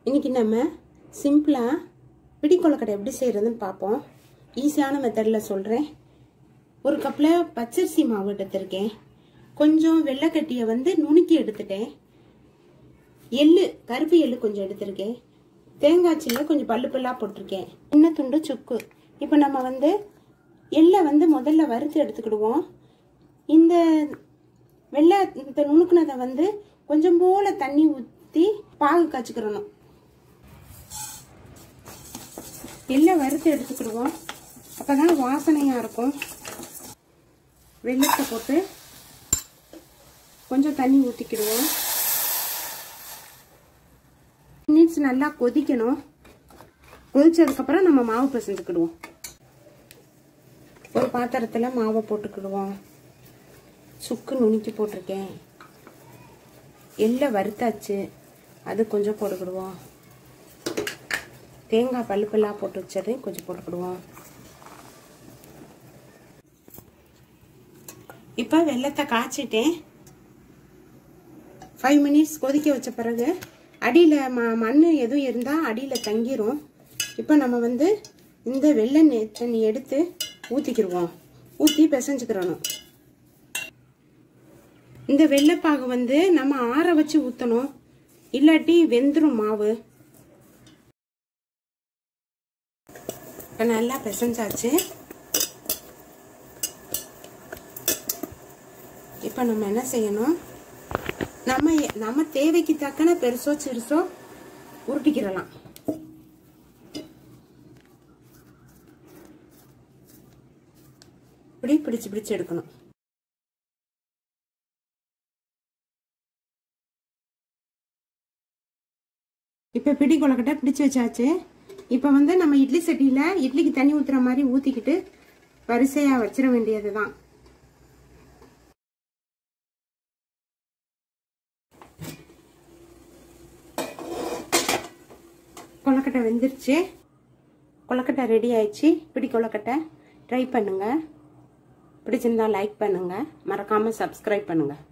இன்னைக்கு நம்ம சிம்பிளாக பிடி கொழுக்கட்டை எப்படி செய்கிறதுன்னு பார்ப்போம் ஈஸியான மெத்தடில் சொல்கிறேன் ஒரு கப்பில் பச்சரிசி மாவு எடுத்திருக்கேன் கொஞ்சம் வெள்ளைக்கட்டியை வந்து நுணுக்கி எடுத்துட்டேன் எள்ளு கருப்பு எள்ளு கொஞ்சம் எடுத்திருக்கேன் தேங்காய் சில்ல கொஞ்சம் பல்லு பல்லாக போட்டிருக்கேன் சின்ன துண்டு சுக்கு இப்போ நம்ம வந்து எள்ளை வந்து முதல்ல வறுத்து எடுத்துக்கிடுவோம் இந்த வெள்ளை இந்த நுணுக்குனதை வந்து கொஞ்சம் போல தண்ணி ஊற்றி பாகு காய்ச்சிக்கிறணும் எள்ளை வறுத்து எடுத்துக்கிடுவோம் அப்பதான் வாசனையாக இருக்கும் வெள்ளத்தை போட்டு கொஞ்சம் தண்ணி ஊற்றிக்கிடுவோம் மினிட்ஸ் நல்லா கொதிக்கணும் கொதிச்சதுக்கப்புறம் நம்ம மாவு பிசைஞ்சுக்கிடுவோம் ஒரு பாத்திரத்தில் மாவை போட்டுக்கிடுவோம் சுக்கு நுணுக்கி போட்டிருக்கேன் எள்ளை வறுத்தாச்சு அது கொஞ்சம் போட்டுக்கிடுவோம் தேங்காய் பல்லுப்பெல்லாம் போட்டு வச்சது கொஞ்சம் போட்டுக்கிடுவோம் இப்போ வெள்ளத்தை காய்ச்சிட்டேன் ஃபைவ் மினிட்ஸ் கொதிக்க வச்ச பிறகு அடியில் ம மண் எதுவும் இருந்தால் அடியில் தங்கிரும் இப்போ நம்ம வந்து இந்த வெள்ளை தண்ணி எடுத்து ஊற்றிக்கிடுவோம் ஊற்றி பிசைஞ்சுக்கிறணும் இந்த வெள்ளைப்பாகு வந்து நம்ம ஆற வச்சு ஊற்றணும் இல்லாட்டி வெந்துடும் மாவு இப்போ நல்லா பிசைஞ்சாச்சு இப்போ நம்ம என்ன செய்யணும் நம்ம நம்ம தேவைக்கு தக்கன பெருசோ சிறுசோ உருட்டிக்கிறலாம் இப்படி பிடிச்சு பிடிச்சு எடுக்கணும் இப்போ பிடி கொலக்கட்டை பிடிச்சு வச்சாச்சு இப்போ வந்து நம்ம இட்லி சட்டியில் இட்லிக்கு தண்ணி ஊற்றுற மாதிரி ஊற்றிக்கிட்டு வரிசையாக வச்சிட வேண்டியது தான் கொலக்கட்டை வெந்துருச்சு கொலக்கட்டை ரெடி ஆயிடுச்சு பிடி கொலக்கட்டை ட்ரை பண்ணுங்கள் பிடிச்சிருந்தா லைக் பண்ணுங்கள் மறக்காமல் சப்ஸ்கிரைப் பண்ணுங்கள்